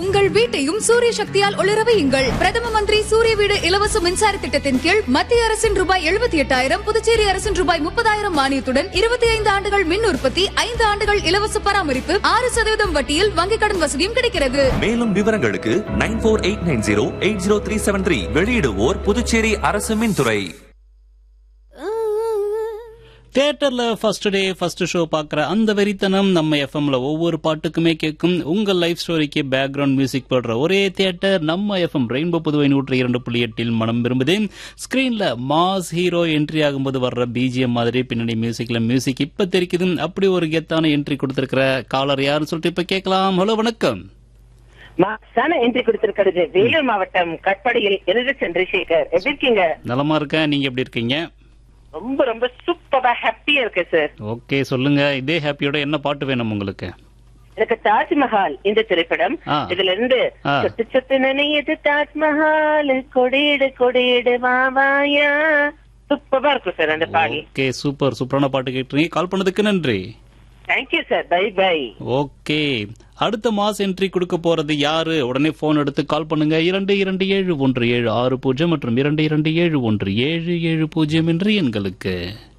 உங்கள் வீட்டையும் சூரிய சக்தியால் ஒளிர வையுங்கள் பிரதம மந்திரி சூரிய வீடு இலவச மின்சார திட்டத்தின் கீழ் மத்திய அரசின் ரூபாய் எழுபத்தி எட்டாயிரம் புதுச்சேரி அரசின் ரூபாய் முப்பதாயிரம் மானியத்துடன் இருபத்தி ஐந்து ஆண்டுகள் மின் உற்பத்தி ஐந்து ஆண்டுகள் இலவச பராமரிப்பு ஆறு சதவீதம் வட்டியில் வங்கிக் கடன் வசதியும் கிடைக்கிறது மேலும் விவரங்களுக்கு nine four eight nine zero eight zero three seven three வெளியிடுவோர் புதுச்சேரி அரசு மின்துறை தியேட்டர்ல ஃபர்ஸ்ட் டே ஃபர்ஸ்ட் ஷோ பார்க்குற அந்த வெறித்தனம் நம்ம எஃப்எம்ல ஒவ்வொரு பாட்டுக்குமே கேட்கும் உங்கள் லைஃப் ஸ்டோரிக்கு பேக்ரவுண்ட் மியூசிக் போடுற ஒரே தியேட்டர் நம்ம எஃப்எம் ரெயின்போ புதுவை நூற்றி இரண்டு புள்ளி எட்டில் மனம் விரும்புது ஸ்கிரீன்ல மாஸ் ஹீரோ என்ட்ரி ஆகும்போது வர்ற பிஜிஎம் மாதிரி பின்னணி மியூசிக்ல மியூசிக் இப்ப தெரிக்குது அப்படி ஒரு கெத்தான என்ட்ரி கொடுத்திருக்கிற காலர் யாருன்னு சொல்லிட்டு இப்ப கேட்கலாம் ஹலோ வணக்கம் மாசான என்ட்ரி கொடுத்திருக்கிறது வேலூர் மாவட்டம் கட்பாடியில் எனது சந்திரசேகர் எப்படி இருக்கீங்க நலமா இருக்கேன் நீங்க எப்படி இருக்கீங்க ரொம்ப ரொம்ப சூப்பரா ஹாப்பியா இருக்கு சார் ஓகே சொல்லுங்க இதே ஹாப்பியோட என்ன பாட்டு வேணும் உங்களுக்கு எனக்கு தாஜ்மஹால் இந்த திரைப்படம் ஆ. இதுல இருந்து ஆ. சொத்து சொத்து நினையது தாஜ்மஹால் கொடியிடு கொடியிடு வாவாயா சூப்பரா இருக்கும் சார் அந்த பாடல் ஓகே சூப்பர் சூப்பரான பாட்டு கேட்டுறீங்க கால் பண்ணதுக்கு நன்றி thank you sir bye bye okay அடுத்த மாஸ் என்ட்ரி கொடுக்க போறது யாரு உடனே போன் எடுத்து கால் பண்ணுங்க இரண்டு இரண்டு ஏழு ஒன்று ஏழு ஆறு பூஜ்ஜியம் மற்றும் இரண்டு இரண்டு ஏழு ஒன்று ஏழு ஏழு பூஜ்ஜியம் என்று எண்களுக்கு